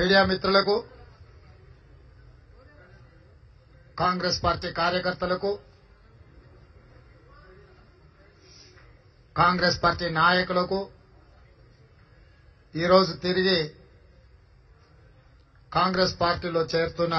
media మిత్రులకు Congress party కార్యకర్తలకు Congress party నాయకులకు ఈరోజు తిరిగి కాంగ్రెస్ పార్టీలో చేరుతున్న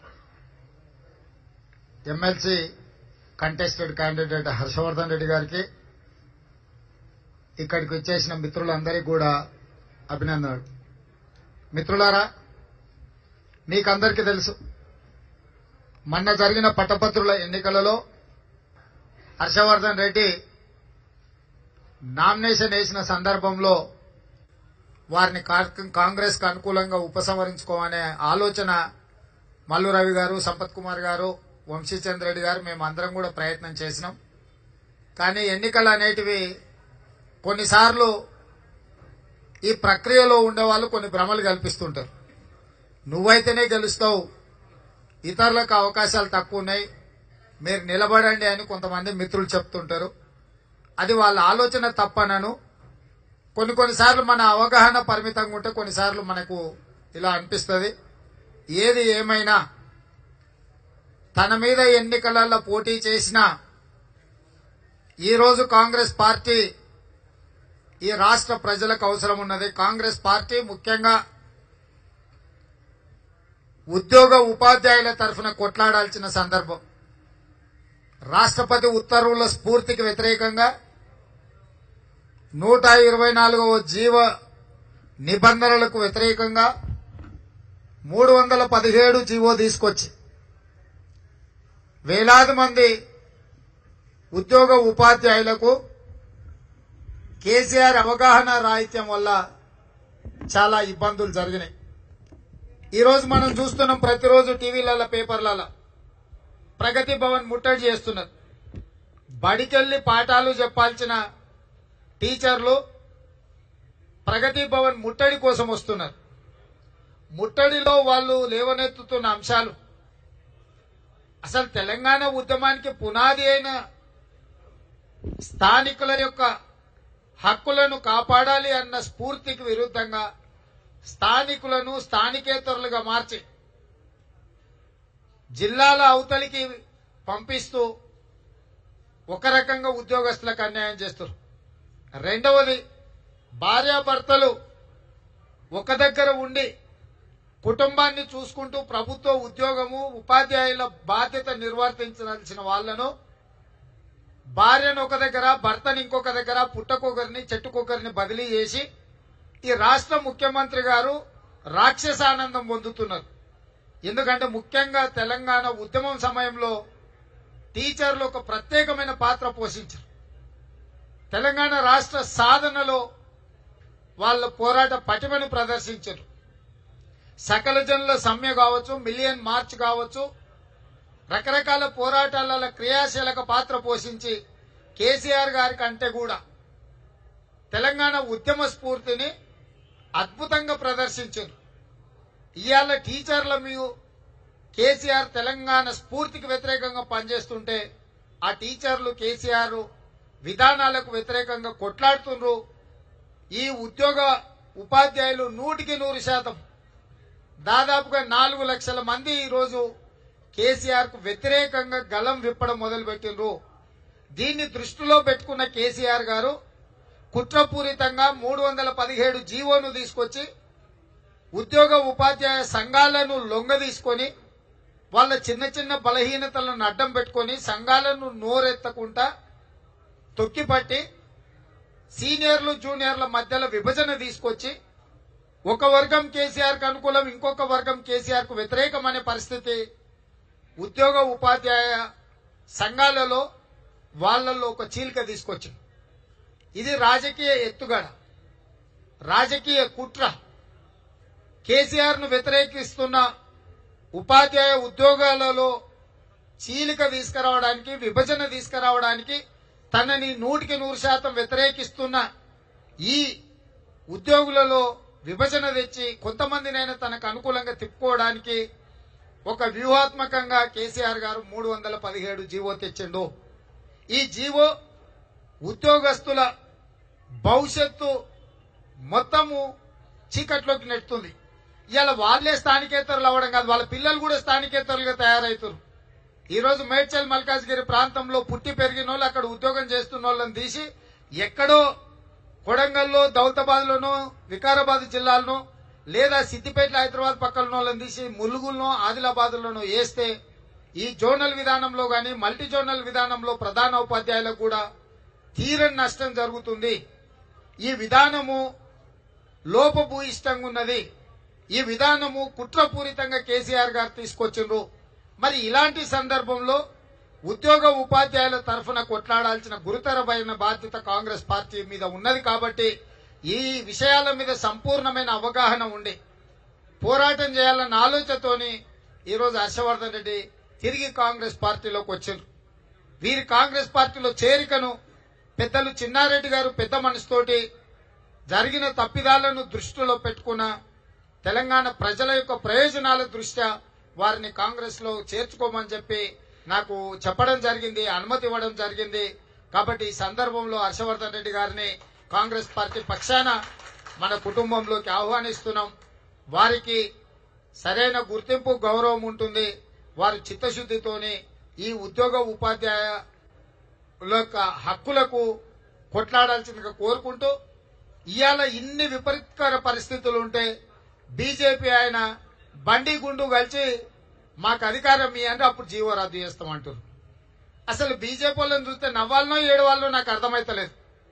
MLC contested candidate Harshavardhan Reddy గారికి ఇక్కడికి వచ్చేసిన మిత్రులందరికీ కూడా అభినందనలు మిత్రులారా మీకందరికీ తెలుసు మొన్న జరిగిన పట్టభద్రుల ఎన్నికలలో హర్షవర్ధన్ రెడ్డి నామినేషన్ వేసిన సందర్భంలో వారిని కా- కాంగ్రెస్ కు అనుకూలంగా ఉపసంహరించుకోమనే ఆలోచన మల్లు రవి గారు సంపత్ కుమార్ గారు వంశీచంద్ర రెడ్డి గారు మేము అందరం కూడా ప్రయత్నం చేసినాం కానీ ఎన్నికలు అనేటివి కొన్నిసార్లు ఈ ప్రక్రియలో ఉండేవాళ్ళు కొన్ని భ్రమలు కల్పిస్తుంటారు నువ్వైతేనే గెలుస్తావు ఇతరులకు అవకాశాలు తక్కువ ఉన్నాయి మీరు నిలబడండి అని కొంతమంది మిత్రులు చెప్తుంటారు అది వాళ్ళ ఆలోచన తప్పనను కొన్ని కొన్నిసార్లు మన అవగాహన పరిమితంగా ఉంటే కొన్నిసార్లు మనకు ఇలా అనిపిస్తుంది ఏది ఏమైనా తన మీద ఎన్నికలలో పోటీ చేసిన ఈరోజు కాంగ్రెస్ పార్టీ ఈ రాష్ట్ర ప్రజలకు అవసరం ఉన్నది కాంగ్రెస్ పార్టీ ముఖ్యంగా ఉద్యోగ ఉపాధ్యాయుల తరఫున కొట్లాడాల్సిన సందర్భం రాష్ట్రపతి ఉత్తర్వుల స్ఫూర్తికి వ్యతిరేకంగా నూట ఇరవై నాలుగవ జీవ నిబంధనలకు వ్యతిరేకంగా మూడు వందల పదిహేడు జీవో తీసుకొచ్చి వేలాది మంది ఉద్యోగ ఉపాధ్యాయులకు కేసీఆర్ అవగాహన రాహిత్యం వల్ల చాలా ఇబ్బందులు జరిగినాయి ఈరోజు మనం చూస్తున్నాం ప్రతిరోజు టీవీలలో పేపర్లలో ప్రగతి భవన్ ముట్టడి చేస్తున్నారు బడికెళ్లి పాఠాలు చెప్పాల్సిన టీచర్లు ప్రగతి భవన్ ముట్టడి కోసం వస్తున్నారు ముట్టడిలో వాళ్ళు లేవనెత్తుతున్న అంశాలు అసలు తెలంగాణ ఉద్యమానికి పునాది అయిన స్థానికుల యొక్క హక్కులను కాపాడాలి అన్న స్ఫూర్తికి విరుద్ధంగా స్థానికులను స్థానికేతరులుగా మార్చి జిల్లాల అవతలికి పంపిస్తూ ఒక రకంగా ఉద్యోగస్తులకు అన్యాయం చేస్తారు రెండవది భార్యాభర్తలు ఒక దగ్గర ఉండి కుటుంబాన్ని చూసుకుంటూ ప్రభుత్వ ఉద్యోగము ఉపాధ్యాయుల బాధ్యత నిర్వర్తించాల్సిన వాళ్లను భార్యను ఒక దగ్గర భర్తని ఇంకొక దగ్గర పుట్టకొకరిని చెట్టుకొకరిని బదిలీ చేసి ఈ రాష్ట్ర ముఖ్యమంత్రి గారు రాక్షసానందం పొందుతున్నారు ఎందుకంటే ముఖ్యంగా తెలంగాణ ఉద్యమం సమయంలో టీచర్లు ఒక ప్రత్యేకమైన పాత్ర పోషించారు తెలంగాణ రాష్ట్ర సాధనలో వాళ్ళ పోరాట పటిమను ప్రదర్శించారు సకల జనుల సమ్మె కావచ్చు మిలియన్ మార్చ్ కావచ్చు రకరకాల పోరాటాలలో క్రియాశీలక పాత్ర పోషించి కేసీఆర్ గారి కంటే కూడా తెలంగాణ ఉద్యమ స్ఫూర్తిని అద్భుతంగా ప్రదర్శించారు ఇవాళ టీచర్ల మీరు కేసీఆర్ తెలంగాణ స్ఫూర్తికి వ్యతిరేకంగా పనిచేస్తుంటే ఆ టీచర్లు కేసీఆర్ విధానాలకు వ్యతిరేకంగా కొట్లాడుతుండ్రు ఈ ఉద్యోగ ఉపాధ్యాయులు నూటికి నూరు శాతం దాదాపుగా నాలుగు లక్షల మంది ఈరోజు కేసీఆర్ కు వ్యతిరేకంగా గలం విప్పడం మొదలుపెట్టిండ్రు దీన్ని దృష్టిలో పెట్టుకున్న కేసీఆర్ గారు కుట్రపూరితంగా మూడు వందల పదిహేడు జీవోను తీసుకొచ్చి ఉద్యోగ ఉపాధ్యాయ సంఘాలను లొంగ తీసుకొని వాళ్ళ చిన్న చిన్న బలహీనతలను అడ్డం పెట్టుకొని సంఘాలను నోరెత్తకుండా తొక్కిపట్టి సీనియర్లు జూనియర్ల మధ్యలో విభజన తీసుకొచ్చి ఒక వర్గం కేసీఆర్ కు అనుకూలం ఇంకొక వర్గం కేసీఆర్ కు వ్యతిరేకం అనే పరిస్థితి ఉద్యోగ ఉపాధ్యాయ సంఘాలలో వాళ్ళల్లో ఒక చీలిక తీసుకొచ్చింది ఇది రాజకీయ ఎత్తుగడ రాజకీయ కుట్ర కేసీఆర్ ను వ్యతిరేకిస్తున్న ఉపాధ్యాయ ఉద్యోగాలలో చీలిక తీసుకురావడానికి విభజన తీసుకురావడానికి తనని నూటికి నూరు శాతం వ్యతిరేకిస్తున్న ఈ ఉద్యోగులలో విభజన తెచ్చి కొంతమందినైనా తనకు అనుకూలంగా తిప్పుకోవడానికి ఒక వ్యూహాత్మకంగా కేసీఆర్ గారు మూడు వందల పదిహేడు జీవో తెచ్చిండు ఈ జీవో ఉద్యోగస్తుల భవిష్యత్తు మొత్తము చీకట్లోకి నెడుతుంది ఇవాళ వాళ్ళే స్థానికేతరులు అవ్వడం కాదు వాళ్ళ పిల్లలు కూడా స్థానికేతరులుగా తయారవుతారు ఈ రోజు మేడ్చల్ మల్కాజ్గిరి ప్రాంతంలో పుట్టి పెరిగిన వాళ్ళు అక్కడ ఉద్యోగం చేస్తున్న వాళ్ళని తీసి ఎక్కడో కొడంగల్లో దౌలతాబాద్ లోనో వికారాబాద్ జిల్లాలను లేదా సిద్దిపేట హైదరాబాద్ పక్కన వాళ్ళని తీసి ములుగులను ఆదిలాబాద్ లోనో వేస్తే ఈ జోనల్ విధానంలో గాని మల్టీ జోనల్ విధానంలో ప్రధాన ఉపాధ్యాయులకు కూడా తీరని నష్టం జరుగుతుంది ఈ విధానము లోపభూయిష్టంగా ఉన్నది ఈ విధానము కుట్రపూరితంగా కేసీఆర్ గారు తీసుకొచ్చిండ్రు మరి ఇలాంటి సందర్భంలో ఉద్యోగ ఉపాధ్యాయుల తరఫున కొట్లాడాల్సిన గురుతరమైన బాధ్యత కాంగ్రెస్ పార్టీ మీద ఉన్నది కాబట్టి ఈ విషయాల మీద సంపూర్ణమైన అవగాహన ఉండి పోరాటం చేయాలన్న ఆలోచనతోని ఈరోజు హర్షవర్ధన్ రెడ్డి తిరిగి కాంగ్రెస్ పార్టీలోకి వచ్చారు వీరి కాంగ్రెస్ పార్టీలో చేరికను పెద్దలు చిన్నారెడ్డి గారు పెద్ద మనసుతోటి జరిగిన తప్పిదాలను దృష్టిలో పెట్టుకున్న తెలంగాణ ప్రజల యొక్క ప్రయోజనాల దృష్ట్యా వారిని కాంగ్రెస్ లో చేర్చుకోమని చెప్పి నాకు చెప్పడం జరిగింది అనుమతి ఇవ్వడం జరిగింది కాబట్టి ఈ సందర్భంలో హర్షవర్ధన్ రెడ్డి గారిని కాంగ్రెస్ పార్టీ పక్షాన మన కుటుంబంలోకి ఆహ్వానిస్తున్నాం వారికి సరైన గుర్తింపు గౌరవం ఉంటుంది వారి చిత్తశుద్ధితోని ఈ ఉద్యోగ ఉపాధ్యాయ యొక్క హక్కులకు కొట్లాడాల్సిందిగా కోరుకుంటూ ఇవాళ ఇన్ని విపరీతకర పరిస్థితులు ఉంటే బీజేపీ ఆయన బండి గుండు కలిసి మాకు అధికారం మీ అంటే అప్పుడు జీవో రద్దు చేస్తామంటారు అసలు బీజేపీ వాళ్ళని చూస్తే నవ్వాలనో ఏడవాళ్ళనో నాకు అర్థమైతలేదు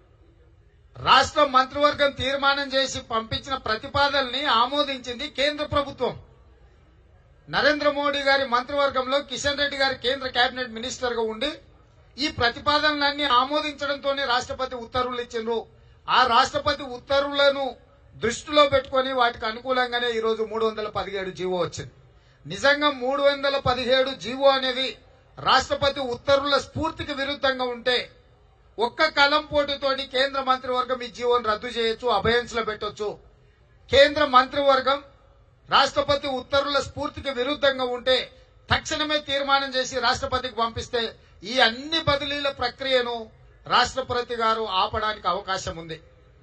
రాష్ట్ర మంత్రివర్గం తీర్మానం చేసి పంపించిన ప్రతిపాదనల్ని ఆమోదించింది కేంద్ర ప్రభుత్వం నరేంద్ర మోడీ గారి మంత్రివర్గంలో కిషన్ రెడ్డి గారి కేంద్ర కేబినెట్ మినిస్టర్ గా ఉండి ఈ ప్రతిపాదనలన్నీ ఆమోదించడంతోనే రాష్ట్రపతి ఉత్తర్వులు ఇచ్చిండ్రు ఆ రాష్ట్రపతి ఉత్తర్వులను దృష్టిలో పెట్టుకుని వాటికి అనుకూలంగానే ఈ రోజు మూడు వందల పదిహేడు జీవో వచ్చింది నిజంగా మూడు వందల పదిహేడు జీవో అనేది రాష్ట్రపతి ఉత్తర్వుల స్ఫూర్తికి విరుద్ధంగా ఉంటే ఒక్క కలం పోటీతోటి కేంద్ర మంత్రివర్గం ఈ జీవోను రద్దు చేయొచ్చు అభయన్స్ లో పెట్టొచ్చు కేంద్ర మంత్రివర్గం రాష్ట్రపతి ఉత్తర్వుల స్ఫూర్తికి విరుద్ధంగా ఉంటే తక్షణమే తీర్మానం చేసి రాష్ట్రపతికి పంపిస్తే ఈ అన్ని బదిలీల ప్రక్రియను రాష్ట్రపతి గారు ఆపడానికి అవకాశం ఉంది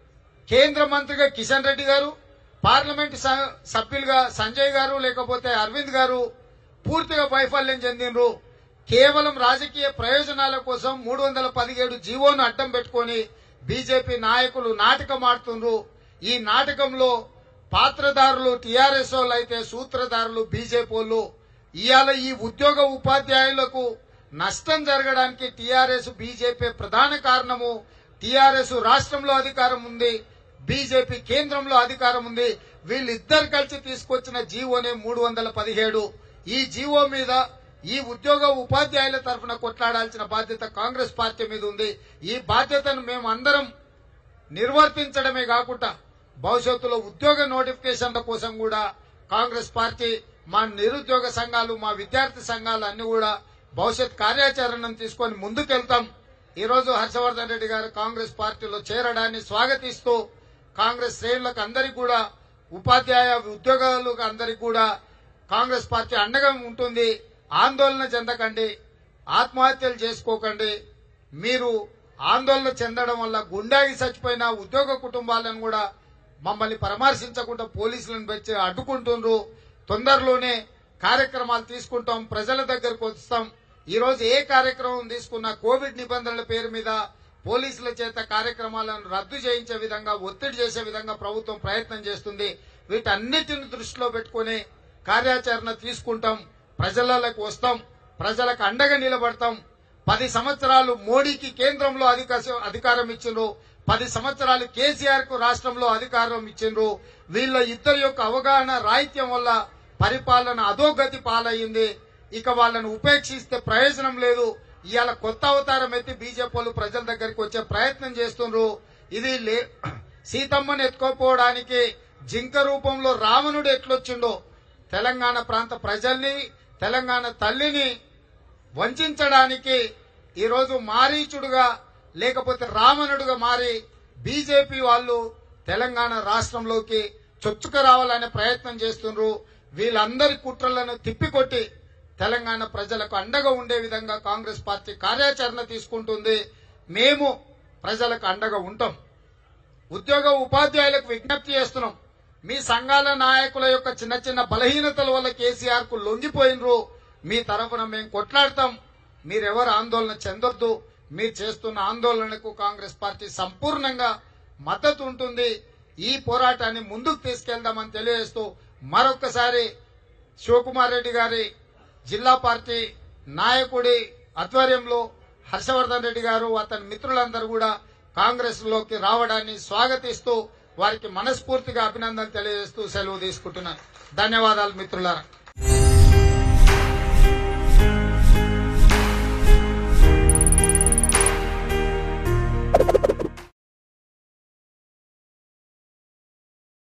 కేంద్ర మంత్రిగా కిషన్ రెడ్డి గారు పార్లమెంట్ స- సభ్యులుగా సంజయ్ గారు లేకపోతే అరవింద్ గారు పూర్తిగా వైఫల్యం చెందినరు కేవలం రాజకీయ ప్రయోజనాల కోసం మూడు వందల పదిహేడు జీవోను అడ్డం పెట్టుకొని బీజేపీ నాయకులు నాటకం ఆడుతుండ్రు ఈ నాటకంలో పాత్రదారులు టీఆర్ఎస్ వాళ్ళు అయితే సూత్రధారులు బీజేపీ వాళ్ళు ఇవాళ ఈ ఉద్యోగ ఉపాధ్యాయులకు నష్టం జరగడానికి టీఆర్ఎస్ బీజేపీ ప్రధాన కారణము టీఆర్ఎస్ రాష్ట్రంలో అధికారం ఉంది బీజేపీ కేంద్రంలో అధికారం ఉంది వీళ్ళిద్దరు కలిసి తీసుకొచ్చిన జీవోనే మూడు వందల పదిహేడు ఈ జీవో మీద ఈ ఉద్యోగ ఉపాధ్యాయుల తరఫున కొట్లాడాల్సిన బాధ్యత కాంగ్రెస్ పార్టీ మీద ఉంది ఈ బాధ్యతను మేము అందరం నిర్వర్తించడమే కాకుండా భవిష్యత్తులో ఉద్యోగ నోటిఫికేషన్ల కోసం కూడా కాంగ్రెస్ పార్టీ మా నిరుద్యోగ సంఘాలు మా విద్యార్థి సంఘాలు అన్ని కూడా భవిష్యత్ కార్యాచరణను తీసుకొని ముందుకెళ్తాం ఈ రోజు హర్షవర్ధన్ రెడ్డి గారు కాంగ్రెస్ పార్టీలో చేరడాన్ని స్వాగతిస్తూ కాంగ్రెస్ శ్రేణులకు అందరికీ కూడా ఉపాధ్యాయ ఉద్యోగాలకు అందరికీ కూడా కాంగ్రెస్ పార్టీ అండగా ఉంటుంది ఆందోళన చెందకండి ఆత్మహత్యలు చేసుకోకండి మీరు ఆందోళన చెందడం వల్ల గుండాగి చచ్చిపోయిన ఉద్యోగ కుటుంబాలను కూడా మమ్మల్ని పరామర్శించకుండా పోలీసులను పెంచి అడ్డుకుంటుండ్రు తొందరలోనే కార్యక్రమాలు తీసుకుంటాం ప్రజల దగ్గరకు వస్తాం ఈ రోజు ఏ కార్యక్రమం తీసుకున్నా కోవిడ్ నిబంధనల పేరు మీద పోలీసుల చేత కార్యక్రమాలను రద్దు చేయించే విధంగా ఒత్తిడి చేసే విధంగా ప్రభుత్వం ప్రయత్నం చేస్తుంది వీటన్నిటిని దృష్టిలో పెట్టుకుని కార్యాచరణ తీసుకుంటాం ప్రజలకు వస్తాం ప్రజలకు అండగా నిలబడతాం పది సంవత్సరాలు మోడీకి కేంద్రంలో అధిక- అధికారం ఇచ్చిండ్రు పది సంవత్సరాలు కేసీఆర్ కు రాష్ట్రంలో అధికారం ఇచ్చిండ్రు వీళ్ళ ఇద్దరి యొక్క అవగాహన రాహిత్యం వల్ల పరిపాలన అధోగతి పాలయ్యింది ఇక వాళ్ళను ఉపేక్షిస్తే ప్రయోజనం లేదు ఇవాళ కొత్త అవతారం ఎత్తి బీజేపీ వాళ్ళు ప్రజల దగ్గరికి వచ్చే ప్రయత్నం చేస్తుండ్రు ఇది లే- సీతమ్మను ఎత్తుకోపోవడానికి జింక రూపంలో రావణుడు ఎట్లొచ్చిండో తెలంగాణ ప్రాంత ప్రజల్ని తెలంగాణ తల్లిని వంచడానికి ఈరోజు మారీచుడుగా లేకపోతే రావణుడుగా మారి బీజేపీ వాళ్ళు తెలంగాణ రాష్ట్రంలోకి చొచ్చుక రావాలనే ప్రయత్నం చేస్తున్నారు వీళ్ళందరి కుట్రలను తిప్పికొట్టి తెలంగాణ ప్రజలకు అండగా ఉండే విధంగా కాంగ్రెస్ పార్టీ కార్యాచరణ తీసుకుంటుంది మేము ప్రజలకు అండగా ఉంటాం ఉద్యోగ ఉపాధ్యాయులకు విజ్ఞప్తి చేస్తున్నాం మీ సంఘాల నాయకుల యొక్క చిన్న చిన్న బలహీనతల వల్ల కేసీఆర్ కు లొంగిపోయినరు మీ తరఫున మేము కొట్లాడతాం మీరెవరు ఆందోళన చెందొద్దు మీరు చేస్తున్న ఆందోళనకు కాంగ్రెస్ పార్టీ సంపూర్ణంగా మద్దతు ఉంటుంది ఈ పోరాటాన్ని ముందుకు తీసుకెళ్దామని తెలియజేస్తూ మరొకసారి శివకుమార్ రెడ్డి గారి జిల్లా పార్టీ నాయకుడి ఆధ్వర్యంలో హర్షవర్ధన్ రెడ్డి గారు అతని మిత్రులందరూ కూడా కాంగ్రెస్ లోకి రావడాన్ని స్వాగతిస్తూ వారికి మనస్ఫూర్తిగా అభినందనలు తెలియజేస్తూ సెలవు తీసుకుంటున్నాను ధన్యవాదాలు మిత్రులారా